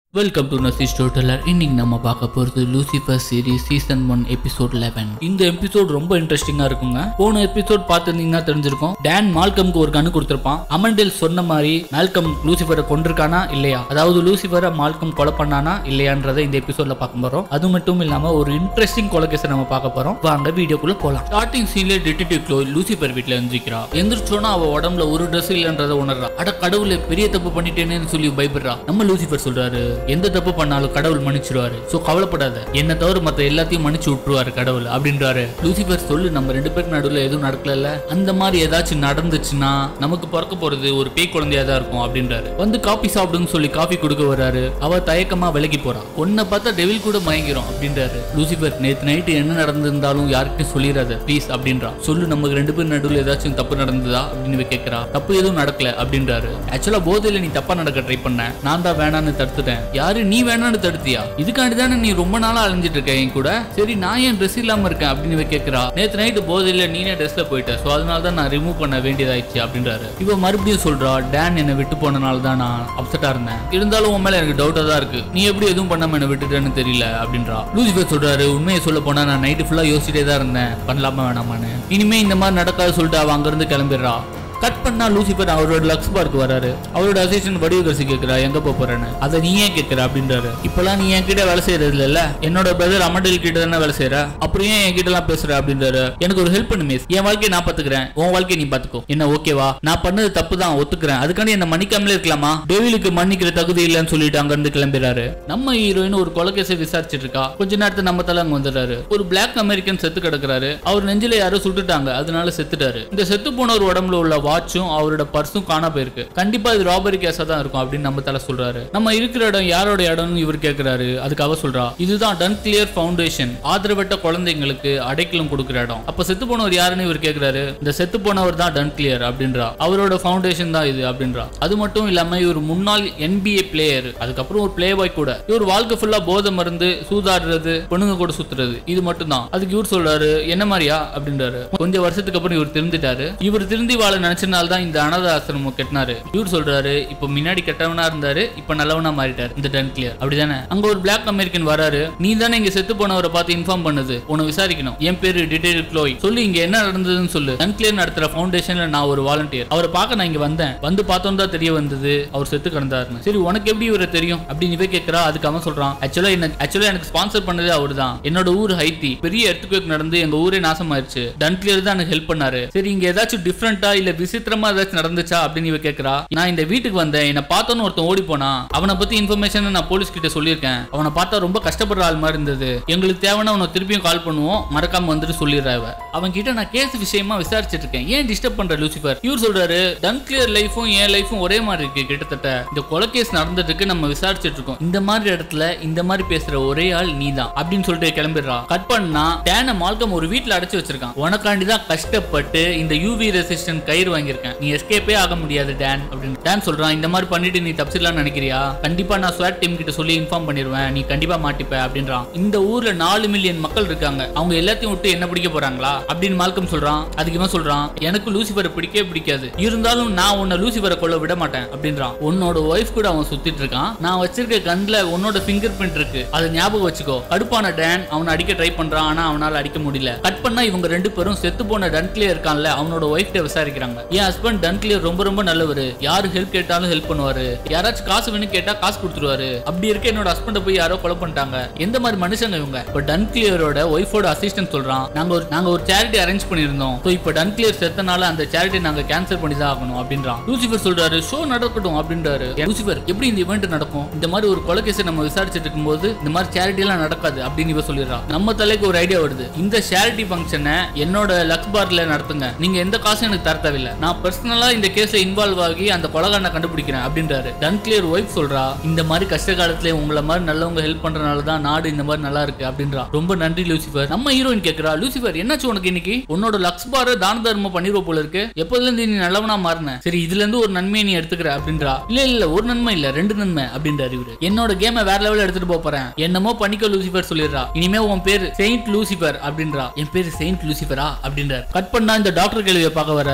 welcome to நசிஸ் totaller இன்னைக்கு நம்ம பார்க்க போகிறது Lucifer series season one episode eleven இந்த எபிசோட் ரொம்ப இன்ட்ரெஸ்டிங்காக இருக்குங்க போன எபிசோட் பார்த்துருந்தீங்கன்னா தெரிஞ்சிருக்கும் டேன் மால்கம்க்கு ஒரு கண்ணு கொடுத்துருப்பான் அமண்டேல் சொன்ன மாதிரி மால்கம் லூசிஃபரை கொண்டிருக்கானா இல்லையா அதாவது லூசிஃபரை மால்கம் கொலை பண்ணானா இல்லையான்றதை இந்த எபிசோட்ல பார்க்க போறோம் அது மட்டும் இல்லாம ஒரு இன்ட்ரெஸ்டிங் கொலைகேஸை நம்ம பார்க்க போறோம் வாங்க வீடியோக்குள்ள போலாம் ஸ்டார்டிங் சீன்ல டிடெக்டிவ் க்ளோ லூசிஃபர் வீட்டில் எந்திரிக்கிறா எந்திரிச்சோன்னா அவ உடம்புல ஒரு ட்ரெஸ் இல்லைன்றதை உணர்றா அட கடவுளே பெரிய தப்பு பண்ணிட்டேனேன்னு சொல்லி பயப்படுறா நம்ம லூசிஃபர் சொல்றாரு எந்த தப்பு பண்ணாலும் கடவுள் மன்னிச்சிருவாரு சோ கவலைப்படாத என்ன தவிர மத்த எல்லாத்தையும் மன்னிச்சு விட்டுருவாரு கடவுள் அப்படின்றாரு லூசிஃபர் சொல்லு நம்ம ரெண்டு பேருக்கு நடுவுல எதுவும் நடக்கல அந்த மாதிரி ஏதாச்சும் நடந்துச்சுன்னா நமக்கு பிறக்க போறது ஒரு பேய் குழந்தையா தான் இருக்கும் அப்படின்றாரு வந்து காபி சாப்பிடுன்னு சொல்லி காபி கொடுக்க வராரு அவ தயக்கமா விலகி போறா உன்னை பார்த்தா டெவில் கூட மயங்கிரும் அப்படின்றாரு லூசிஃபர் நேத்து நைட்டு என்ன நடந்திருந்தாலும் யாருக்கும் சொல்லிடாத ப்ளீஸ் அப்படின்றா சொல்லு நமக்கு ரெண்டு பேர் நடுவுல ஏதாச்சும் தப்பு நடந்ததா அப்படின்னு இவ கேக்குறா தப்பு எதுவும் நடக்கல அப்படின்றாரு ஆக்சுவலா போதையில நீ தப்பா நடக்க ட்ரை பண்ண நான் தான் வேணான்னு தடுத்துட்டேன் யாரு நீ வேணான்னு தடுத்தியா இதுக்காண்டி தானே நீ ரொம்ப நாளா அலைஞ்சிட்டு இருக்க என் கூட சரி நான் ஏன் ட்ரெஸ் இல்லாம இருக்கேன் அப்படின்னு இவ கேக்குறா நேத்து நைட்டு போதையில நீனே ட்ரெஸ்ல போயிட்ட சோ அதனால தான் நான் ரிமூவ் பண்ண வேண்டியதாயிடுச்சு அப்படின்றாரு இவ மறுபடியும் சொல்றா டேன் என்னை விட்டு போனனால தான் நான் அப்செட்டா இருந்தேன் இருந்தாலும் உன் மேல எனக்கு டவுட்டா தான் இருக்கு நீ எப்படி எதுவும் பண்ணாம என்ன விட்டுட்டேன்னு தெரியல அப்படின்றா லூசிஃபர் சொல்றாரு உண்மையை சொல்ல போனா நான் நைட்டு ஃபுல்லா யோசிச்சிட்டே தான் இருந்தேன் பண்ணலாமா வேணாமான்னு இனிமே இந்த மாதிரி நடக்காது சொல்லிட்டு அவ அங்கிருந்து கிளம்பிடுறா கட் பண்ணா லூசிபர் அவரோட லக்ஸ் பார்க் வராரு அவரோட அசிஸ்டன்ட் வடிவகரசி கேக்குறா எங்க போக போறேன்னு அதை நீ ஏன் கேக்குற அப்படின்றாரு இப்பெல்லாம் நீ என்கிட்ட வேலை செய்யறது இல்ல என்னோட பிரதர் அமண்டல் கிட்ட தானே வேலை செய்யற அப்புறம் ஏன் என்கிட்ட எல்லாம் பேசுற அப்படின்றாரு எனக்கு ஒரு ஹெல்ப் பண்ணு மிஸ் என் வாழ்க்கையை நான் பாத்துக்கிறேன் உன் வாழ்க்கையை நீ பாத்துக்கோ என்ன ஓகேவா நான் பண்ணது தப்பு தான் ஒத்துக்கிறேன் அதுக்காண்டி என்ன மன்னிக்காமலே இருக்கலாமா டெவிலுக்கு மன்னிக்கிற தகுதி இல்லைன்னு சொல்லிட்டு அங்க இருந்து கிளம்பிடுறாரு நம்ம ஹீரோயின் ஒரு கொலைகேசை விசாரிச்சிட்டு இருக்கா கொஞ்ச நேரத்துல நம்ம தலை அங்க வந்துடுறாரு ஒரு பிளாக் அமெரிக்கன் செத்து கிடக்குறாரு அவர் நெஞ்சில யாரோ சுட்டுட்டாங்க அதனால செத்துட்டாரு இந்த செத்து போனவர் உடம்புல உள்ள வாட்சும் அவரோட பர்ஸும் காணா போயிருக்கு கண்டிப்பா இது ராபரி கேஸா தான் இருக்கும் அப்படின்னு நம்ம தலை சொல்றாரு நம்ம இருக்கிற இடம் யாரோட இடம்னு இவர் கேக்குறாரு அதுக்கு அவ சொல்றா இதுதான் டன் கிளியர் ஃபவுண்டேஷன் ஆதரவற்ற குழந்தைங்களுக்கு அடைக்கலம் கொடுக்குற இடம் அப்ப செத்து போனவர் யாருன்னு இவர் கேக்குறாரு இந்த செத்து போனவர் தான் டன் கிளியர் அப்படின்றா அவரோட ஃபவுண்டேஷன் தான் இது அப்படின்றா அது மட்டும் இல்லாம இவர் முன்னாள் NBA பிளேயர் அதுக்கப்புறம் ஒரு பிளே பாய் கூட இவர் வாழ்க்கை ஃபுல்லா போதை மருந்து சூதாடுறது பொண்ணுங்க கூட சுத்துறது இது மட்டும் தான் அதுக்கு இவர் சொல்றாரு என்ன மாதிரியா அப்படின்றாரு கொஞ்சம் வருஷத்துக்கு அப்புறம் இவர் திருந்திட்டாரு இவர் திருந்தி வாழ நினைச்சனால தான் இந்த அனாத ஆசிரமம் கட்டினாரு இவர் சொல்றாரு இப்போ முன்னாடி கெட்டவனா இருந்தாரு இப்போ நல்லவனா மாறிட்டாரு இந்த டன் கிளியர் அப்படிதானே அங்க ஒரு பிளாக் அமெரிக்கன் வராரு நீ தானே இங்க செத்து போனவரை பார்த்து இன்ஃபார்ம் பண்ணது உன்னை விசாரிக்கணும் என் பேரு டிடெயில் க்ளோய் சொல்லி இங்க என்ன நடந்ததுன்னு சொல்லு டன் கிளியர் நடத்துற ஃபவுண்டேஷன்ல நான் ஒரு வாலண்டியர் அவரை பார்க்க நான் இங்க வந்தேன் வந்து பார்த்தோம் தான் தெரிய வந்தது அவர் செத்து கிடந்தாருன்னு சரி உனக்கு எப்படி இவரை தெரியும் அப்படின்னு இவ கேட்கிறா அதுக்கு அவன் சொல்றான் ஆக்சுவலா என்ன ஆக்சுவலா எனக்கு ஸ்பான்சர் பண்ணதே அவர் தான் என்னோட ஊர் ஹைத்தி பெரிய எர்த்துக்குவேக் நடந்து எங்க ஊரே நாசமாயிருச்சு டன் கிளியர் தான் எனக்கு ஹெல்ப் பண்ணாரு சரி இங்க ஏதாச்சும் டிஃப்ரெண்டா இல்ல விசித்திரமா ஏதாச்சும் நடந்துச்சா அப்படின்னு இவ கேக்குறா நான் இந்த வீட்டுக்கு வந்தேன் என்ன பார்த்தோன்னு ஒருத்தன் ஓடி போனா அவனை பத்தி இன்ஃபர்மேஷன் நான் போலீஸ் கிட்ட சொல்லியிருக்கேன் அவனை பார்த்தா ரொம்ப கஷ்டப்படுற ஆள் மாதிரி இருந்தது எங்களுக்கு தேவைன்னா அவனை திருப்பியும் கால் பண்ணுவோம் மறக்காம வந்துட்டு சொல்லிடுறா இவ அவன் கிட்ட நான் கேஸ் விஷயமா விசாரிச்சிட்டு இருக்கேன் ஏன் டிஸ்டர்ப் பண்ற லூசிபர் இவர் சொல்றாரு டன் கிளியர் லைஃபும் என் லைஃபும் ஒரே மாதிரி இருக்கு கிட்டத்தட்ட இந்த கொலை கேஸ் நடந்துட்டு இருக்கு நம்ம விசாரிச்சிட்டு இருக்கோம் இந்த மாதிரி இடத்துல இந்த மாதிரி பேசுற ஒரே ஆள் நீ தான் அப்படின்னு சொல்லிட்டு கிளம்பிடுறா கட் பண்ணா டேன மால்கம் ஒரு வீட்ல அடைச்சு வச்சிருக்கான் உனக்காண்டி தான் கஷ்டப்பட்டு இந்த யூவி ரெசிஸ்டன்ட் கயிறு வாங்கியிருக்கேன் நீ எஸ்கேப்பே ஆக முடியாது டேன் அப்படின்னு டேன் சொல்றான் இந்த மாதிரி பண்ணிட்டு நீ தப்பிச்சிடலாம்னு நினைக்கிறியா கண்டிப்பா நான் ஸ்வாட் டீம் கிட்ட சொல்லி இன்ஃபார்ம் பண்ணிடுவேன் நீ கண்டிப்பா மாட்டிப்ப அப்படின்றான் இந்த ஊர்ல நாலு மில்லியன் மக்கள் இருக்காங்க அவங்க எல்லாத்தையும் விட்டு என்ன பிடிக்க போறாங்களா அப்படின்னு மால்கம் சொல்றான் அதுக்கு இவன் சொல்றான் எனக்கு லூசிபரை பிடிக்கவே பிடிக்காது இருந்தாலும் நான் உன்னை லூசிபரை கொள்ள விட மாட்டேன் அப்படின்றான் உன்னோட ஒய்ஃப் கூட அவன் சுத்திட்டு இருக்கான் நான் வச்சிருக்க கண்ல உன்னோட ஃபிங்கர் பிரிண்ட் இருக்கு அதை ஞாபகம் வச்சுக்கோ கடுப்பான டேன் அவனை அடிக்க ட்ரை பண்றான் ஆனா அவனால அடிக்க முடியல கட் பண்ணா இவங்க ரெண்டு பேரும் செத்து போன டன்க்லியர் இருக்கான்ல அவனோட ஒய்ஃப்ட விசாரிக்கிறாங்க என் ஹஸ்பண்ட் டன்க்லியர் ரொம்ப ரொம்ப நல்லவர் யாரு ஹெல்ப் கேட்டாலும் ஹெல்ப் பண்ணுவாரு யாராச்சும் காசு வேணும் கேட்டா காசு கொடுத்துருவாரு அப்படி இருக்க என்னோட ஹஸ்பண்ட போய் யாரோ கொலை பண்ணிட்டாங்க எந்த மாதிரி மனுஷங்க இவங்க இப்போ டன்க்லியரோட ஒய்ஃபோட அசிஸ்டன்ட் சொல்றான் நாங்க ஒரு நாங்க ஒரு சேரிட்டி அரேஞ்ச் பண்ணியிருந்தோம் ஸோ இப்போ டன்க்லியர் செத்தனால அந்த சேரிட்டி நாங்க கேன்சல் பண்ணி தான் ஆகணும் அப்படின்றான் லூசிபர் சொல்றாரு ஷோ நடக்கட்டும் அப்படின்றாரு லூசிபர் எப்படி இந்த இவெண்ட் நடக்கும் இந்த மாதிரி ஒரு கொலை கேஸை நம்ம விசாரிச்சுட்டு இருக்கும்போது இந்த மாதிரி சேரிட்டி எல்லாம் நடக்காது அப்படின்னு இவ சொல்லிடுறான் நம்ம தலைக்கு ஒரு ஐடியா வருது இந்த சேரிட்டி ஃபங்க்ஷனை என்னோட லக்ஸ் பார்ல நடத்துங்க நீங்க எந்த காசும் எனக்கு தர தேவையில்ல நான் பர்சனலா இந்த கேஸ்ல இன்வால்வ் ஆகி அந்த கொலகாரனை கண்டுபிடிக்கிறேன் அப்படின்றாரு டன்கிளியர் ஒய்ஃப் சொல்றா இந்த மாதிரி கஷ்ட காலத்துல உங்களை மாதிரி நல்லவங்க ஹெல்ப் பண்றதுனால தான் நாடு இந்த மாதிரி நல்லா இருக்கு அப்படின்றா ரொம்ப நன்றி லூசிபர் நம்ம ஹீரோயின் கேக்குறா லூசிபர் என்னாச்சு உனக்கு இன்னைக்கு உன்னோட லக்ஸ் பார் தான தர்மம் பண்ணிருவ போல இருக்கு எப்போதுல இருந்து நீ நல்லவனா மாறின சரி இதுல இருந்து ஒரு நன்மையை நீ எடுத்துக்கிற அப்படின்றா இல்ல இல்ல ஒரு நன்மை இல்ல ரெண்டு நன்மை அப்படின்றாரு இவரு என்னோட கேமை வேற லெவல்ல எடுத்துட்டு போப் போறேன் என்னமோ பண்ணிக்க லூசிபர் சொல்லிடுறா இனிமே உன் பேர் செயின்ட் லூசிபர் அப்படின்றா என் பேரு செயின்ட் லூசிபரா அப்படின்றார் கட் பண்ணா இந்த டாக்டர் கேள்வியை பார்க்க வராரு இப்ப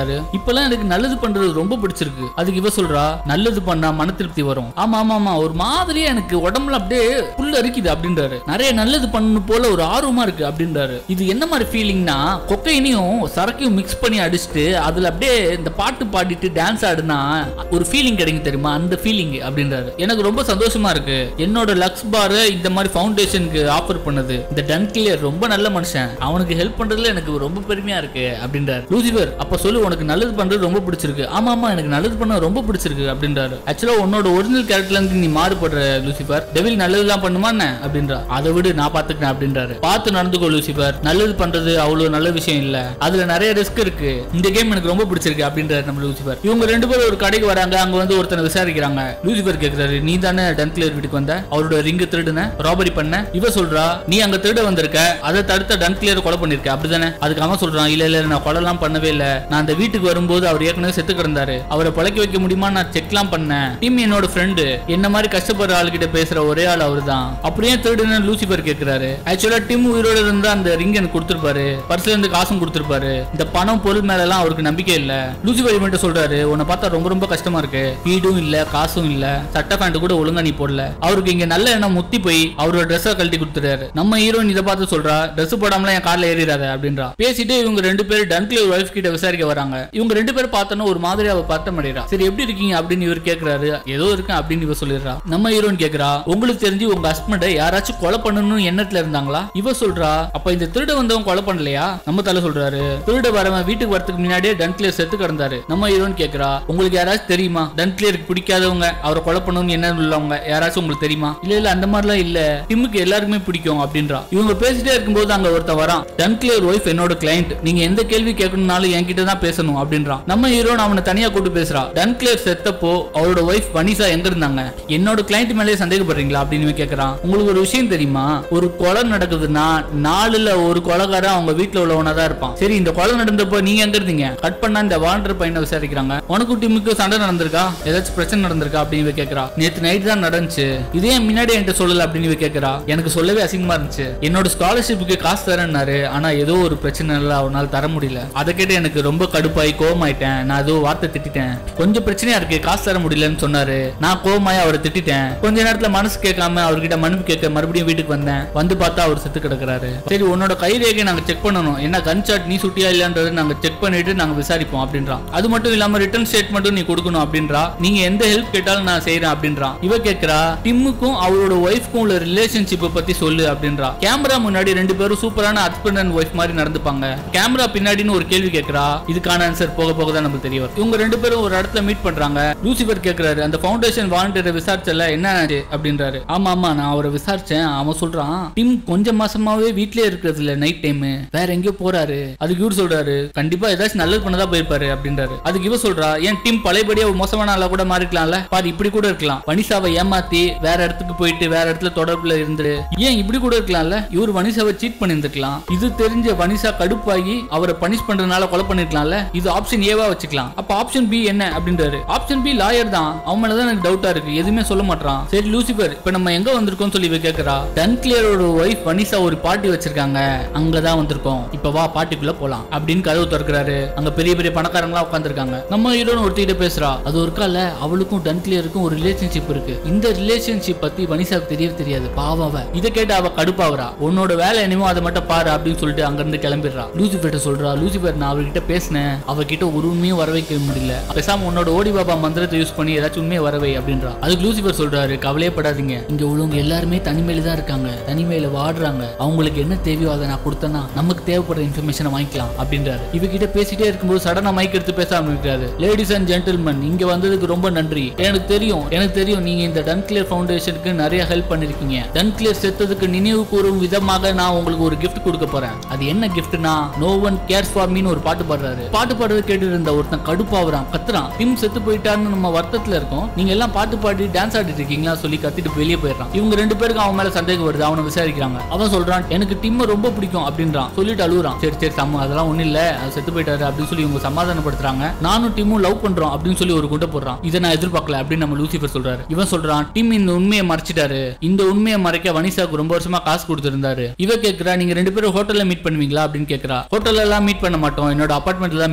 இப்பெல்லாம் எனக்கு நல்லது பண்றது ரொம்ப பிடிச்சிருக்கு அதுக்கு இவ சொல்றா நல்லது பண்ணா மன திருப்தி வரும் ஆமா ஆமா ஆமா ஒரு மாதிரியா எனக்கு உடம்புல அப்படியே புல் அரிக்குது அப்படின்றாரு நிறைய நல்லது பண்ணணும் போல ஒரு ஆர்வமா இருக்கு அப்படின்றாரு இது என்ன மாதிரி ஃபீலிங்னா கொக்கைனையும் சரக்கையும் மிக்ஸ் பண்ணி அடிச்சுட்டு அதுல அப்படியே இந்த பாட்டு பாடிட்டு டான்ஸ் ஆடுனா ஒரு ஃபீலிங் கிடைக்கும் தெரியுமா அந்த ஃபீலிங் அப்படின்றாரு எனக்கு ரொம்ப சந்தோஷமா இருக்கு என்னோட லக்ஸ் பார் இந்த மாதிரி ஃபவுண்டேஷனுக்கு ஆஃபர் பண்ணது இந்த டன் கிளியர் ரொம்ப நல்ல மனுஷன் அவனுக்கு ஹெல்ப் பண்றதுல எனக்கு ரொம்ப பெருமையா இருக்கு அப்படின்றாரு லூசிபர் அப்ப சொல்லு உனக்கு நல்லது பண்றது ரொம்ப பிடிச்சிருக்கு ஆமா ஆமா எனக்கு நல்லது பண்ண ரொம்ப பிடிச்சிருக்கு அப்படின்றாரு ஆக்சுவலா உன்னோட ஒரிஜினல் கேரக்டர்ல இருந்து நீ மாறுபடுற லூசிபர் டெவில் நல்லதுலாம் பண்ணுமா என்ன அப்படின்றா அதை விடு நான் பாத்துக்கிறேன் அப்படின்றாரு பார்த்து நடந்துக்கோ லூசிபர் நல்லது பண்றது அவ்வளவு நல்ல விஷயம் இல்ல அதுல நிறைய ரிஸ்க் இருக்கு இந்த கேம் எனக்கு ரொம்ப பிடிச்சிருக்கு அப்படின்றாரு நம்ம லூசிபர் இவங்க ரெண்டு பேரும் ஒரு கடைக்கு வராங்க அங்க வந்து ஒருத்தனை விசாரிக்கிறாங்க லூசிபர் கேக்குறாரு நீ தானே டன்கிளியர் வீட்டுக்கு வந்த அவரோட ரிங்கு திருடுன ராபரி பண்ண இவ சொல்றா நீ அங்க திருட வந்திருக்க அதை தடுத்த டன்கிளியர் கொலை பண்ணிருக்க அப்படிதானே அதுக்கு அவன் சொல்றான் இல்ல இல்ல நான் கொலைலாம் பண்ணவே இல்ல நான் அந்த வீட்டுக்கு வரும்போது அவர் ஏற்கனவே செத்து கிடந்தாரு அவரை பழக்க வைக்க முடியுமா நான் செக்லாம் பண்ணேன் டீம் என்னோட ஃப்ரெண்டு என்ன மாதிரி கஷ்டப்படுற ஆளுகிட்ட பேசுற ஒரே ஆள் அவர்தான் அப்படியே திருடுன்னு லூசிபர் கேக்குறாரு ஆக்சுவலா டிம் உயிரோட இருந்தா அந்த ரிங் எனக்கு கொடுத்திருப்பாரு பர்ஸ்ல இருந்து காசும் கொடுத்திருப்பாரு இந்த பணம் பொருள் மேல எல்லாம் அவருக்கு நம்பிக்கை இல்ல லூசிபர் இவன்ட்ட சொல்றாரு உன்னை பார்த்தா ரொம்ப ரொம்ப கஷ்டமா இருக்கு வீடும் இல்ல காசும் இல்ல சட்டை பேண்ட் கூட ஒழுங்கா நீ போடல அவருக்கு இங்க நல்ல எண்ணம் முத்தி போய் அவரோட ட்ரெஸ்ஸை கழட்டி கொடுத்துறாரு நம்ம ஹீரோயின் இதை பார்த்து சொல்றா ட்ரெஸ் போடாமலாம் என் கார்ல ஏறிடாத அப்படின்றா பேசிட்டு இவங்க ரெண்டு பேரும் டன்கிளர் ஒய்ஃப் கிட்ட விசாரிக்க வராங்க இவங்க ரெண்டு பேரும் பார்த்தோன்னா ஒரு மாதிரி அவ பட்டம் அடைறா சரி எப்படி இருக்கீங்க அப்படின்னு இவர் கேக்குறாரு ஏதோ இருக்கேன் அப்படின்னு இவ சொல்லிடுறா நம்ம ஹீரோயின் கேக்குறா உங்களுக்கு தெரிஞ்சு உங்க ஹஸ்பண்டை யாராச்சும் கொலை பண்ணணும்னு எண்ணத்துல இருந்தாங்களா இவ சொல்றா அப்ப இந்த திருட வந்தவன் கொலை பண்ணலையா நம்ம தலை சொல்றாரு திருட வரவன் வீட்டுக்கு வரதுக்கு முன்னாடியே டன்கிளியர் செத்து கிடந்தாரு நம்ம ஹீரோயின் கேக்குறா உங்களுக்கு யாராச்சும் தெரியுமா டன்கிளியருக்கு பிடிக்காதவங்க அவரை கொலை பண்ணணும்னு என்ன உள்ளவங்க யாராச்சும் உங்களுக்கு தெரியுமா இல்ல இல்ல அந்த மாதிரிலாம் இல்ல டிம்முக்கு எல்லாருக்குமே பிடிக்கும் அப்படின்றா இவங்க பேசிட்டே இருக்கும்போது அங்க ஒருத்தன் வரான் டன்கிளியர் ஒய்ஃப் என்னோட கிளைண்ட் நீங்க எந்த கேள்வி கேட்கணும்னாலும் என்கிட்ட தான் பேசணும் அப்படின்றான் நம்ம ஹீரோன் அவனை தனியா கூட்டு பேசுறா டன்கிளியர் செத்தப்போ அவரோட ஒய்ஃப் வனிசா எங்க இருந்தாங்க என்னோட கிளைண்ட் மேலே சந்தேகப்படுறீங்களா அப்படின்னு இவன் கேக்குறான் உங்களுக்கு ஒரு விஷயம் தெரியுமா ஒரு கொலை நடக்குதுன்னா நாலுல ஒரு கொலைகாரன் அவங்க வீட்டுல உள்ளவனா தான் இருப்பான் சரி இந்த கொலை நடந்தப்போ நீங்க எங்க இருந்தீங்க கட் பண்ணா இந்த வாண்டர் பையனை விசாரிக்கிறாங்க உனக்கு டீமுக்கு சண்டை நடந்திருக்கா ஏதாச்சும் பிரச்சனை நடந்திருக்கா அப்படின்னு இவ கேக்குறா நேத்து நைட் தான் நடந்துச்சு இதே முன்னாடி என்கிட்ட சொல்லல அப்படின்னு இவ கேக்குறா எனக்கு சொல்லவே அசிங்கமா இருந்துச்சு என்னோட ஸ்காலர்ஷிப்புக்கு காசு தரேன்னாரு ஆனா ஏதோ ஒரு பிரச்சனை இல்ல அவனால தர முடியல அதை கேட்டு எனக்கு ரொம்ப கடுப்பாய் கோவமாயிட்டேன் நான் ஏதோ வார்த்தை திட்டிட்டேன் கொஞ்சம் பிரச்சனையா இருக்கு காசு தர முடியலன்னு சொன்னாரு நான் கோவமாய் அவரை திட்டிட்டேன் கொஞ்ச நேரத்துல மனசு கேட்காம அவர்கிட்ட மன்னிப்பு கேட்க மறுபடியும் வீட்டுக்கு வந்தேன் வந்து பார்த்தா அவர் செத்து கிடக்குறாரு சரி உன்னோட கை ரேகை நாங்க செக் பண்ணணும் என்ன கன் ஷாட் நீ சுட்டியா இல்லன்றது நாங்க செக் பண்ணிட்டு நாங்க விசாரிப்போம் அப்படின்றான் அது மட்டும் இல்லாம ரிட்டர்ன் ஸ்டேட்மெண்ட்டும் நீ கொடுக்கணும் அப்படின்றா நீங்க எந்த ஹெல்ப் கேட்டாலும் நான் செய்யறேன் அப்படின்றான் இவ கேக்குறா டிம்முக்கும் அவரோட ஒய்ஃப்க்கும் உள்ள ரிலேஷன்ஷிப்பை பத்தி சொல்லு அப்படின்றா கேமரா முன்னாடி ரெண்டு பேரும் சூப்பரான ஹஸ்பண்ட் அண்ட் ஒய்ஃப் மாதிரி நடந்துப்பாங்க கேமரா பின்னாடின்னு ஒரு கேள்வி கேக்குறா இதுக்கான ஆன்சர் போக போக தான் நமக்கு தெரிய வரும் இவங்க ரெண்டு பேரும் ஒரு இடத்துல மீட் பண்றாங்க லூசிபர் கேக்குறாரு அந்த ஃபவுண்டேஷன் வாலண்டியரை விசாரிச்சல என்ன ஆச்சு அப்படின்றாரு ஆமா ஆமா நான் அவரை விசாரிச்சேன் அவன் சொல்றான் டிம் கொஞ்சம் மாசமாவே வீட்லயே இருக்கிறது இல்ல நைட் டைம் வேற எங்கேயோ போறாரு அதுக்கு இவர் சொல்றாரு கண்டிப்பா ஏதாச்சும் நல்லது பண்ணதா போயிருப்பாரு அப்படின்றாரு அதுக்கு இவ சொல்றா ஏன் டீம் பழையபடியா ஒரு மோசமான ஆளா கூட மாறிக்கலாம்ல பாரு இப்படி கூட இருக்கலாம் வனிசாவை ஏமாத்தி வேற இடத்துக்கு போயிட்டு வேற இடத்துல தொடர்புல இருந்து ஏன் இப்படி கூட இருக்கலாம்ல இவர் வனிசாவை சீட் பண்ணிருந்துக்கலாம் இது தெரிஞ்ச வனிசா கடுப்பாகி அவரை பனிஷ் பண்றதுனால கொலை பண்ணிருக்கலாம்ல இது ஆப்ஷன் ஏவா வச்சுக்கலாம் அப்ப ஆப்ஷன் பி என்ன அப்படின்றாரு ஆப்ஷன் பி லாயர் தான் அவன் மேலதான் எனக்கு டவுட்டா இருக்கு எதுவுமே சொல்ல மாட்டான் சரி லூசிபர் இப்ப நம்ம எங்க வந்திருக்கோம் சொல்லி இவ கேக்குறா டன்கிளியரோட ஒய்ஃப் வனிசா ஒரு பார்ட்டி வச்சிருக்காங்க அங்கதான் வந்திருக்கோம் இப்ப வா பார்ட்டிக்குள்ள போலாம் அப்படின்னு கதவு திறக்கிறாரு அங்க பெரிய பெரிய பணக்காரங்களா உட்காந்துருக்காங்க நம்ம ஹீரோன் ஒருத்திட்ட பேசுறா அது ஒரு கால அவளுக்கும் டன்கிளியருக்கும் ஒரு ரிலேஷன்ஷிப் இருக்கு இந்த ரிலேஷன்ஷிப் பத்தி வனிசாவுக்கு தெரியவே தெரியாது பாவம் அவ இதை கேட்டு அவ கடுப்பாவறா உன்னோட வேலை என்னமோ அதை மட்டும் பாரு அப்படின்னு சொல்லிட்டு அங்க இருந்து கிளம்பிடுறா லூசிபர்ட்ட சொல்றா லூசிபர் நான் அவர்கிட்ட பேசினேன் அவகிட்ட ஒரு உண்மையும் வர வைக்க முடியல பேசாம உன்னோட ஓடி பாபா மந்திரத்தை யூஸ் பண்ணி ஏதாச்சும் உண்மையை வரவை அப்படின்றா அதுக்கு லூசிபர் சொல்றாரு கவலையப்படாதீங்க இங்க உள்ளவங்க எல்லாருமே தனிமையில தான் இருக்காங்க தனிமையில வாடுறாங்க அவங்களுக்கு என்ன தேவையோ அதை நான் கொடுத்தேன்னா நமக்கு தேவைப்படுற இன்ஃபர்மேஷனை வாங்கிக்கலாம் அப்படின்றாரு இவகிட்ட பேசிட்டே இருக்கும்போது சடனா மைக் எடுத்து பேச ஆரம்பிக்கிறாரு லேடிஸ் அண்ட் ஜென்டில்மேன் இங்க வந்ததுக்கு ரொம்ப நன்றி எனக்கு தெரியும் எனக்கு தெரியும் நீங்க இந்த டன்கிளியர் ஃபவுண்டேஷனுக்கு நிறைய ஹெல்ப் பண்ணிருக்கீங்க டன்கிளியர் செத்ததுக்கு நினைவு கூறும் விதமாக நான் உங்களுக்கு ஒரு gift கொடுக்க போறேன் அது என்ன கிஃப்ட்னா நோ ஒன் கேர்ஸ் ஃபார் மீன்னு ஒரு பாட்டு பாடுறாரு பாட்டு பாடுறது கேட்டு இருந்த ஒருத்தன் கடுப்பாவறான் கத்துறான் டிம் செத்து போயிட்டான்னு நம்ம வருத்தத்துல இருக்கோம் நீங்க எல்லாம் பாட்டு பாடி டான்ஸ் ஆடிட்டு இருக்கீங்களா சொல்லி கத்திட்டு வெளியே போயிடுறான் இவங்க ரெண்டு பேருக்கு அவன் மேல சந்தேகம் வருது அவனை விசாரிக்கிறாங்க அவன் சொல்றான் எனக்கு டிம்ம ரொம்ப பிடிக்கும் அப்படின்றான் சொல்லிட்டு அழுகுறான் சரி சரி சம்ம அதெல்லாம் ஒண்ணும் இல்ல அது செத்து போயிட்டாரு அப்படின்னு சொல்லி இவங்க சமாதானப்படுத்துறாங்க நானும் டிம்மும் லவ் பண்றோம் அப்படின்னு சொல்லி ஒரு குண்டை போடுறான் இதை நான் எதிர்பார்க்கல அப்படின்னு நம்ம லூசிஃபர் சொல்றாரு இவன் சொல்றான் டிம் இந்த உண்மையை மறைச்சிட்டாரு இந்த உண்மையை மறைக்க வனிசாக்கு ரொம்ப வருஷமா காசு கொடுத்திருந்தாரு இவ கேக்குறா நீங்க ரெண்டு பேரும் ஹோட்டல்ல மீட் பண்ணுவீங்களா அப்படின்னு கேக்குறா ஹோட்டல்ல எல்லாம் மீட் பண்ண மாட்டோம் என்னோட அபார்ட்மெண்ட்ல தான் மீட் பண்ணுவோம்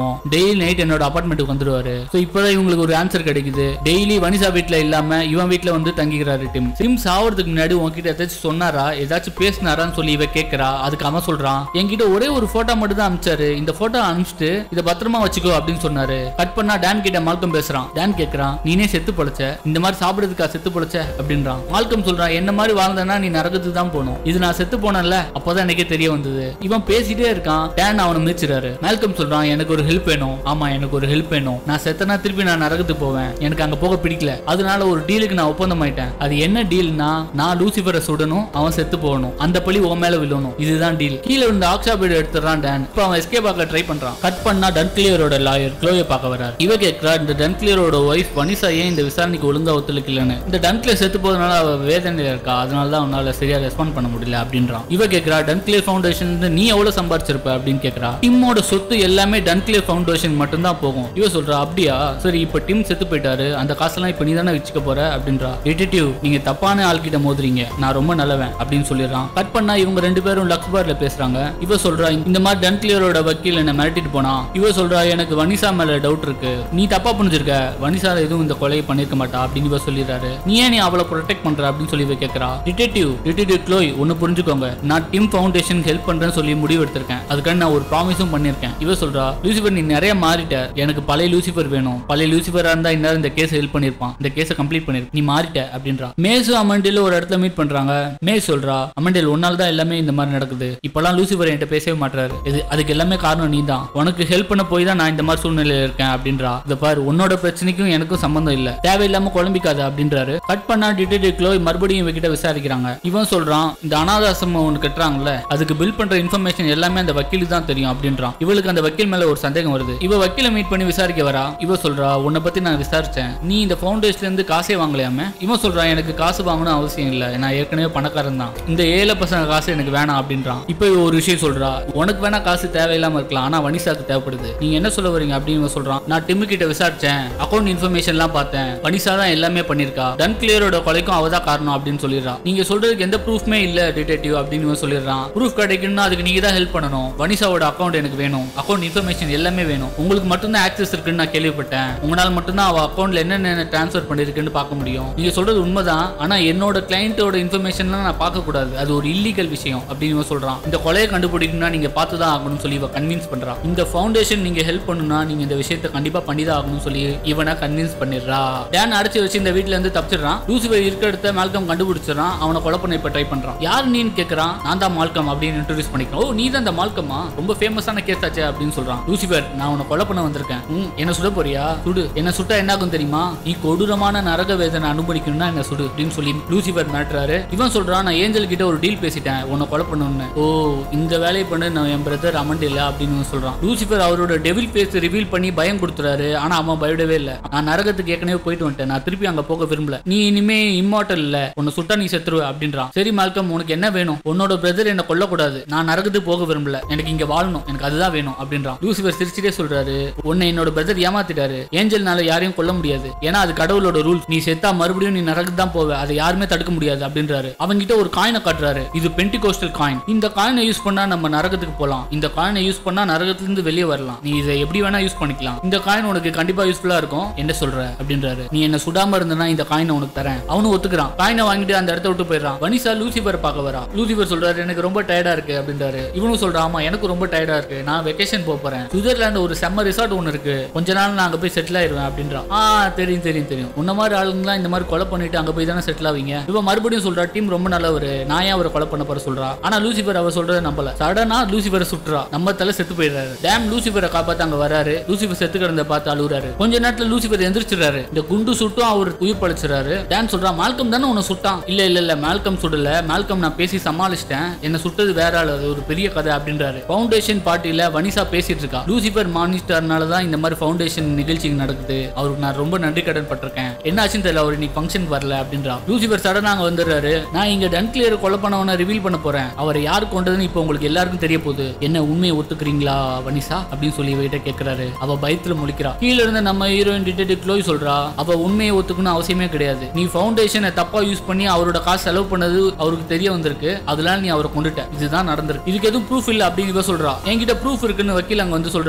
பாவம் டெய்லி நைட் என்னோட அபார்ட்மெண்ட்டுக்கு வந்துருவாரு சோ இப்பதான் இவங்களுக்கு ஒரு ஆன்சர் கிடைக்குது டெய்லி வனிசா வீட்ல இல்லாம இவன் வீட்ல வந்து தங்கிக்கிறாரு டிம் டிம் சாவறதுக்கு முன்னாடி உன்கிட்ட ஏதாச்சும் சொன்னாரா ஏதாச்சும் பேசினாரான்னு சொல்லி இவ கேக்குறா அதுக்கு அவன் சொல்றான் என்கிட்ட ஒரே ஒரு போட்டோ மட்டும் தான் அனுப்பிச்சாரு இந்த போட்டோ அனுப்பிச்சிட்டு இதை பத்திரமா வச்சுக்கோ அப்படின்னு சொன்னாரு கட் பண்ணா டான் கிட்ட மால்கம் பேசுறான் டான் கேக்குறான் நீனே செத்து பொழைச்ச இந்த மாதிரி சாப்பிடுறதுக்கா செத்து பொழைச்ச அப்படின்றான் மால்கம் சொல்றான் என்ன மாதிரி வாழ்ந்தனா நீ நரகத்துக்கு தான் போகணும் இது நான் செத்து போனேன்ல அப்பதான் எனக்கே தெரிய வந்தது இவன் பேசிட்டே இருக்கான் டேன் அவனை மிதிச்சிடாரு மால்கம் சொல்றான் எனக்கு ஒரு ஹெல்ப் வேணும் ஆமா எனக்கு ஒரு ஹெல்ப் வேணும் நான் செத்தனா திருப்பி நான் நரகத்துக்கு போவேன் எனக்கு அங்க போக பிடிக்கல அதனால ஒரு டீலுக்கு நான் ஒப்பந்தம் ஆயிட்டேன் அது என்ன டீல்னா நான் லூசிபரை சுடணும் அவன் செத்து போகணும் அந்த பழி உன் மேல விழணும் இதுதான் டீல் கீழே இருந்த ஆக்ஸாபீடு எடுத்துறான் டேன் இப்போ அவன் எஸ்கேப் ஆக ட்ரை பண்றான் கட் பண்ணா டன்கிளியரோட லாயர் க்ளோயை பார்க்க வரார் இவ கேட்கிறா இந்த டன்கிளியரோட ஒய்ஃப் வனிசா ஏன் இந்த விசாரணைக்கு ஒழுங்கா ஒத்துழைக்கலன்னு இந்த டன்கிளியர் செத்து போறதுனால அவ வேதனையில இருக்கா அதனால தான் அவனால சரியா ரெஸ்பாண்ட் பண்ண முடியல அப்படின்றான் இவ கேட்கிறா டன்கிளியர் ஃபவுண்டேஷன் நீ எவ்வளவு சம்பாரிச்சிருப்ப அப்படின்னு கேட்கிறா டிம்மோட சொத்து எல்லாமே டன்கிளியர் ஃபவுண்டேஷன் மட்டும் தான் போகும் இவ சொல்றா அப்படியா சரி இப்ப டிம் செத்து போயிட்டாரு அந்த காசெல்லாம் இப்ப நீ தானே வச்சுக்க போற அப்படின்றா டிடெக்டிவ் நீங்க தப்பான ஆள்கிட்ட மோதுறீங்க நான் ரொம்ப நல்லவன் அப்படின்னு சொல்லிடுறான் கட் பண்ணா இவங்க ரெண்டு பேரும் லக்ஸ் பார்ல பேசுறாங்க இவ சொல்றா இந்த மாதிரி டன்கிளியரோட வக்கீல் என்ன மிரட்டிட்டு போனா இவ சொல்றா எனக்கு வனிசா மேல டவுட் இருக்கு நீ தப்பா புரிஞ்சிருக்க வனிசா எதுவும் இந்த கொலையை பண்ணிருக்க மாட்டா அப்படின்னு இவ சொல்லிடுறாரு நீ ஏன் நீ அவளை ப்ரொடெக்ட் பண்ற அப்படின்னு சொல்லி இவ கேக்குறா டிடெக்டிவ் டிடெக்டிவ் க்ளோய் ஒன்னு புரிஞ்சுக்கோங்க நான் டிம் ஃபவுண்டேஷன் ஹெல்ப் பண்றேன்னு சொல்லி முடிவு எடுத்திருக்கேன் அதுக்காக நான் ஒரு ப்ராமிஸும் பண்ணிருக்கேன் இவ சொல்றா லூசிபர் நீ நிறைய மாறிட்ட எனக்கு பழைய லூசிபர் வேணும் பழைய லூசிபரா இருந்தா இந்நேரம் இந்த கேஸ் ஹெல்ப் பண்ணிருப்பான் இந்த கேஸை கம்ப்ளீட் பண்ணிருக்க நீ மாறிட்ட அப்படின்றா மேசு அமண்டில ஒரு இடத்துல மீட் பண்றாங்க மேஸ் சொல்றா அமண்டில் உன்னால தான் எல்லாமே இந்த மாதிரி நடக்குது இப்பெல்லாம் லூசிபர் என்கிட்ட பேசவே மாட்டாரு இது அதுக்கு எல்லாமே காரணம் நீ தான் உனக்கு ஹெல்ப் பண்ண போய் தான் நான் இந்த மாதிரி சூழ்நிலையில இருக்கேன் அப்படின்றா இந்த பாரு உன்னோட பிரச்சனைக்கும் எனக்கும் சம்பந்தம் இல்ல தேவையில்லாம குழம்பிக்காத அப்படின்றாரு கட் பண்ணா டிடெக்டிவ் க்ளோய் மறுபடியும் இவகிட்ட விசாரிக்கிறாங்க இவன் சொல்றான் இந்த அனாதாசிரமம் ஒன்று கட்டுறாங்கல்ல அதுக்கு பில் பண்ற இன்ஃபர்மேஷன் எல்லாமே அந்த வக்கீலுக்கு தான் தெரியும் அப்படின்றான் இவளுக்கு அந்த வக்கீல் மேல ஒரு சந்தேகம் வருது இவ வக்கீல மீட் பண்ணி விசாரிக்க வரா இவ சொல்றா உன்னை பத்தி நான் விசாரிச்சேன் நீ இந்த ஃபவுண்டேஷன்ல இருந்து காசே வாங்கலையாம இவன் சொல்றான் எனக்கு காசு வாங்கணும் அவசியம் இல்ல நான் ஏற்கனவே பணக்காரன் தான் இந்த ஏழை பசங்க காசு எனக்கு வேணாம் அப்படின்றான் இப்போ இவ ஒரு விஷயம் சொல்றா உனக்கு வேணா காசு தேவையில்லாம இருக்கலாம் ஆனா வனிசாக்கு தேவைப்படுது நீங்க என்ன சொல்ல வரீங்க அப்படின்னு இவன் சொல்றான் நான் டிம்மு கிட்ட விசாரிச்சேன் அக்கௌண்ட் இன்ஃபர்மேஷன் எல்லாம் பார்த்தேன் வனிசா தான் எல்லாமே பண்ணிருக்கா டன் கிளியரோட கொலைக்கும் அவ தான் காரணம் அப்படின்னு சொல்லிடுறான் நீங்க சொல்றதுக்கு எந்த ப்ரூஃப்மே இல்ல டிடெக்டிவ் அப்படின்னு இவன் சொல்லிடுறான் ப்ரூஃப் கிடைக்கணும்னா அதுக்கு நீங்க தான் ஹெல்ப் பண்ணணும் வனிசாவோட அக்கௌண்ட் எனக்கு வேணும் அக்கௌண்ட் இன்ஃபர்மேஷன் எல்லாமே வேணும் உங்களுக்கு மட்டும்தான் ஆக்சஸ் இருக்குன்னு நான் கேள்விப்பட்டேன் உங்களால மட்டும்தான் அவ அக்கௌண்ட்ல என்னென்ன ட்ரான்ஸ்ஃபர் பண்ணிருக்குன்னு பார்க்க முடியும் நீங்க சொல்றது உண்மைதான் ஆனா என்னோட கிளையண்டோட இன்ஃபர்மேஷன்லாம் நான் பார்க்க கூடாது அது ஒரு இல்லீகல் விஷயம் அப்படின்னு இவன் சொல்றான் இந்த கொலையை கண்டுபிடிக்கணும்னா நீங்க பார்த்து தான் ஆகணும்னு சொல்லி இவ கன்வின்ஸ் பண்றான் இந்த ஃபவுண்டேஷன் நீங்க ஹெல்ப் பண்ணுனா நீங்க இந்த விஷயத்தை கண்டிப்பா பண்ணி தான் ஆகணும்னு சொல்லி இவனை கன்வின்ஸ் பண்ணிடுறா டேன் அடைச்சு வச்சு இந்த வீட்ல இருந்து தப்பிச்சிடுறான் லூசிபர் இருக்க இடத்த மால்கம் கண்டுபிடிச்சிடறான் அவனை கொலை பண்ண இப்ப ட்ரை பண்றான் யார் நீன்னு கேக்குறான் நான் தான் மால்கம் அப்படின்னு இன்ட்ரோடியூஸ் பண்ணிக்கிறான் ஓ நீ தான் அந்த மால்கமா ரொம்ப ஃபேமஸான கேஸ் ஆச்சு அப்படின்னு சொல்றான் லூசிபர் நான் உன்னை கொலை பண்ண வந்திருக்கேன் ம், என்ன சுட போறியா சுடு என்ன சுட்டா என்ன ஆகும் தெரியுமா நீ கொடூரமான நரக வேதனை அனுபவிக்கணும்னா என்ன சுடு அப்படின்னு சொல்லி லூசிபர் மிரட்டுறாரு இவன் சொல்றான் நான் ஏஞ்சல் கிட்ட ஒரு டீல் பேசிட்டேன் உன்னை கொலை பண்ணணும்னு ஓ இந்த வேலையை பண்ணு நான் என் பிரதர் அமண்ட் இல்ல அப்படின்னு இவன் சொல்றான் லூசிபர் அவரோட டெவில் ஃபேஸ் ரிவீல் பண்ணி பயம் கொடுத்துறாரு ஆனா அவன் பயப்படவே இல்ல நான் நரகத்துக்கு ஏற்கனவே போயிட்டு வந்துட்டேன் நான் திருப்பி அங்க போக விரும்பல நீ இனிமே இம்மார்டல் இல்ல உன்னை சுட்டா நீ செத்துருவ அப்படின்றான் சரி மால்கம் உனக்கு என்ன வேணும் உன்னோட பிரதர் என்ன கொல்லக்கூடாது நான் நரகத்துக்கு போக விரும்பல எனக்கு இங்க வாழணும் எனக்கு அதுதான் வேணும் அப்படின்றான் லூசிபர் சிரிச்சிட்டே சொல்றாரு உன்னை என்னோட பிரதர் ஏமாத்திட்டாரு ஏஞ்சல்னால யாரையும் கொல்ல முடியாது ஏன்னா அது கடவுளோட ரூல் நீ செத்தா மறுபடியும் நீ நரகத்துக்கு தான் போவ அதை யாருமே தடுக்க முடியாது அப்படின்றாரு அவங்கிட்ட ஒரு காயினை காட்டுறாரு இது பென்டிகோஸ்டல் காயின் இந்த காயினை யூஸ் பண்ணா நம்ம நரகத்துக்கு போலாம் இந்த காயினை யூஸ் பண்ணா நரகத்துல இருந்து வெளியே வரலாம் நீ இதை எப்படி வேணா யூஸ் பண்ணிக்கலாம் இந்த காயின் உனக்கு கண்டிப்பா யூஸ்ஃபுல்லா இருக்கும் என்ன சொல்ற அப்படின்றாரு நீ என்ன சுடாம இருந்தனா இந்த காயினை உனக்கு தரேன் அவனும் ஒத்துக்கிறான் காயினை வாங்கிட்டு அந்த இடத்த விட்டு போயிடுறான் வனிசா லூசிபர் பார்க்க வரா லூசிபர் சொல்றாரு எனக்கு ரொம்ப டயர்டா இருக்கு அப்படின்றாரு இவனும் சொல்றான் ஆமா எனக்கு ரொம்ப டயர்டா இருக்கு நான் வெக்கேஷன் போக போறேன் சுவிட்சர்லாந்து ஒரு செம்ம ரிசார்ட் ஒன்னு இருக்கு கொஞ்ச நாள் நான் அங்க போய் செட்டில் ஆயிருவேன் அப்படின்றான் ஆ தெரியும் தெரியும் தெரியும் உன்ன மாதிரி ஆளுங்கலாம் இந்த மாதிரி கொலை பண்ணிட்டு அங்க போய் தானே செட்டில் ஆவீங்க இவ மறுபடியும் சொல்றா டீம் ரொம்ப நல்லவர் நான் ஏன் அவரை கொலை பண்ண போற சொல்றா ஆனா லூசிபர் அவர் சொல்றத நம்பல சடனா லூசிபரை சுட்டுறா நம்ம தலை செத்து போயிடுறாரு டேம் லூசிபரை காப்பாத்த அங்க வராரு லூசிபர் செத்து கிடந்த பார்த்து அழுகுறாரு கொஞ்ச நேரத்துல லூசிபர் எந்திரிச்சிடுறாரு இந்த குண்டு சுட்டும் அவர் உயிர் பழிச்சிடறாரு டேன் சொல்றா மால்கம் தானே உன்னை சுட்டான் இல்ல இல்ல இல்ல மால்கம் சுடல மால்கம் நான் பேசி சமாளிச்சிட்டேன் என்ன சுட்டது வேற ஆளு அது ஒரு பெரிய கதை அப்படின்றாரு ஃபவுண்டேஷன் பார்ட்டியில வனிசா பேசிட்டு இருக்கா லூசிபர் மானிஸ்டர்னால தான் இந்த மாதிரி ஃபவுண்டேஷன் நிகழ்ச்சி நடக்குது அவருக்கு நான் ரொம்ப நன்றி கடன் பட்டிருக்கேன் என்ன ஆச்சுன்னு தெரியல அவர் இன்னைக்கு ஃபங்க்ஷன் வரல அப்படின்றா லூசிபர் சடனா அங்க வந்துடுறாரு நான் இங்க டன்கிளியர் கொலை பண்ணவன ரிவீல் பண்ண போறேன் அவரை யார் கொண்டதுன்னு இப்போ உங்களுக்கு எல்லாருக்கும் தெரிய போகுது என்ன உண்மையை ஒத்துக்கிறீங்களா வனிசா அப்படின்னு சொல்லி இவகிட்ட கேக்குறாரு அவ பயத்துல முழிக்கிறா கீழ இருந்த நம்ம ஹீரோயின் டிடெக்டிவ் க்ளோய் சொல்றா அவ உண்மையை ஒத்துக்கணும் அவசியமே கிடையாது நீ ஃபவுண்டேஷனை தப்பா யூஸ் பண்ணி அவரோட காசு செலவு பண்ணது அவருக்கு தெரிய வந்திருக்கு அதனால நீ அவரை கொண்டுட்ட இதுதான் நடந்திருக்கு இதுக்கு எதுவும் ப்ரூஃப் இல்ல அப்படின்னு இவ சொல்றா என்கிட்ட ப்ரூஃப் இருக்குன்னு வக்கீல் அங்க வந்து சொல்றாரு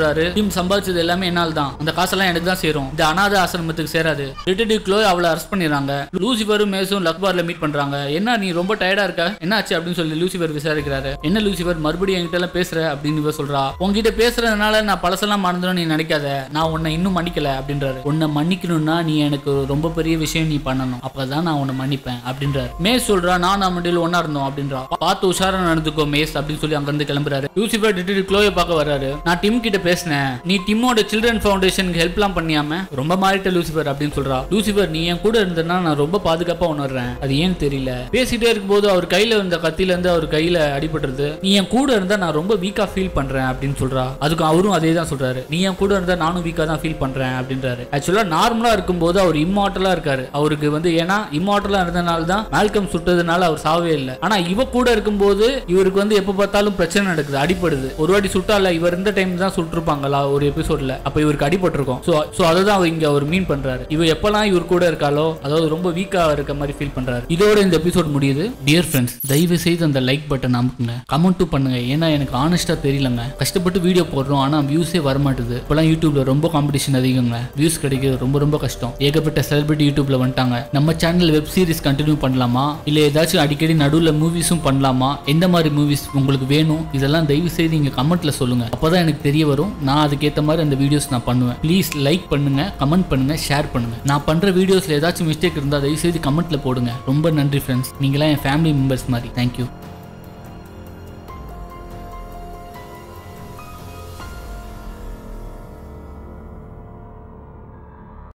சொல்றாரு டீம் சம்பாதிச்சது எல்லாமே என்னால் தான் அந்த காசெல்லாம் எனக்கு தான் சேரும் இந்த அனாத ஆசிரமத்துக்கு சேராது டிடெக்டிவ் க்ளோ அவளை அரெஸ்ட் பண்ணிடுறாங்க லூசிஃபரும் மேசும் லக்பார்ல மீட் பண்றாங்க என்ன நீ ரொம்ப டயர்டா இருக்க என்ன ஆச்சு அப்படின்னு சொல்லி லூசிஃபர் விசாரிக்கிறாரு என்ன லூசிஃபர் மறுபடியும் என்கிட்ட எல்லாம் பேசுற அப்படின்னு இவ சொல்றா உங்ககிட்ட பேசுறதுனால நான் பழசெல்லாம் மறந்துடும் நீ நினைக்காத நான் உன்னை இன்னும் மன்னிக்கல அப்படின்றாரு உன்னை மன்னிக்கணும்னா நீ எனக்கு ரொம்ப பெரிய விஷயம் நீ பண்ணணும் அப்பதான் நான் உன்னை மன்னிப்பேன் அப்படின்றாரு மேஸ் சொல்றா நான் அமண்டில் ஒன்னா இருந்தோம் அப்படின்றா பார்த்து உஷாரா நடந்துக்கோ மேஸ் அப்படின்னு சொல்லி அங்க இருந்து கிளம்புறாரு லூசிஃபர் டிடெக்டிவ் க்ளோயை பார்க்க வர்றாரு நான் டிம் கிட்ட பேசினேன் நீ டிம்மோட சில்ட்ரன் ஃபவுண்டேஷனுக்கு ஹெல்ப்லாம் பண்ணியாம ரொம்ப மாறிட்ட லூசிஃபர் அப்படின்னு சொல்றா லூசிஃபர் நீ என் கூட இருந்தனா நான் ரொம்ப பாதுகாப்பா உணர்றேன் அது ஏன்னு தெரியல பேசிட்டே இருக்கும்போது அவர் கையில இருந்த கத்தில இருந்து அவர் கையில அடிபட்டுருது நீ என் கூட இருந்தா நான் ரொம்ப வீக்கா ஃபீல் பண்றேன் அப்படின்னு சொல்றா அதுக்கு அவரும் அதே தான் சொல்றாரு நீ என் கூட இருந்தா நானும் வீக்கா தான் ஃபீல் பண்றேன் அப்படின்றாரு ஆக்சுவலா நார்மலா இருக்கும்போது அவர் இம்மார்ட்டலா இருக்காரு அவருக்கு வந்து ஏன்னா இம்மார்ட்டலா இருந்தனால தான் மால்கம் சுட்டதுனால அவர் சாவே இல்லை ஆனா இவ கூட இருக்கும்போது இவருக்கு வந்து எப்ப பார்த்தாலும் பிரச்சனை நடக்குது அடிபடுது ஒரு வாட்டி சுட்டால இவர் இருந்த டைம் தான் சுட்டிருப்பாங்களா ஒரு எபிசோட்ல அப்ப இவருக்கு அடிபட்டிருக்கும் சோ சோ அதை தான் அவர் இங்க அவர் மீன் பண்றாரு இவ எப்பெல்லாம் இவர் கூட இருக்காளோ அதாவது ரொம்ப வீக்கா இருக்க மாதிரி ஃபீல் பண்றாரு இதோட இந்த எபிசோட் முடியுது டியர் ஃப்ரெண்ட்ஸ் தயவு செய்து அந்த லைக் பட்டன் அமுக்குங்க கமெண்ட்டும் பண்ணுங்க ஏன்னா எனக்கு ஆனஸ்டா தெரியலங்க கஷ்டப்பட்டு வீடியோ போடுறோம் ஆனா வியூஸே வரமாட்டுது இப்பெல்லாம் யூடியூப்ல ரொம்ப காம்படிஷன் அதிகங்க வியூஸ் கிடைக்கிறது ரொம்ப ரொம்ப கஷ்டம் ஏகப்பட்ட செலிபிரிட்டி யூடியூப்ல வந்துட்டாங்க நம்ம சேனல் வெப் சீரிஸ் கண்டினியூ பண்ணலாமா இல்ல ஏதாச்சும் அடிக்கடி நடுவுல மூவிஸும் பண்ணலாமா எந்த மாதிரி மூவிஸ் உங்களுக்கு வேணும் இதெல்லாம் தயவு செய்து இங்க கமெண்ட்ல சொல்லுங்க அப்பதான் எனக்கு தெரிய வரும் நான் அதுக்கேற்ற மாதிரி அந்த வீடியோஸ் நான் பண்ணுவேன் ப்ளீஸ் லைக் பண்ணுங்க கமெண்ட் பண்ணுங்க ஷேர் பண்ணுங்க நான் பண்ற வீடியோஸ்ல ஏதாச்சும் மிஸ்டேக் இருந்தால் தயவு செய்து கமெண்ட்ல போடுங்க ரொம்ப நன்றி ஃப்ரெண்ட்ஸ் நீங்களாம் என் ஃபேமிலி மெம்பர்ஸ் மாதிரி தேங்க்யூ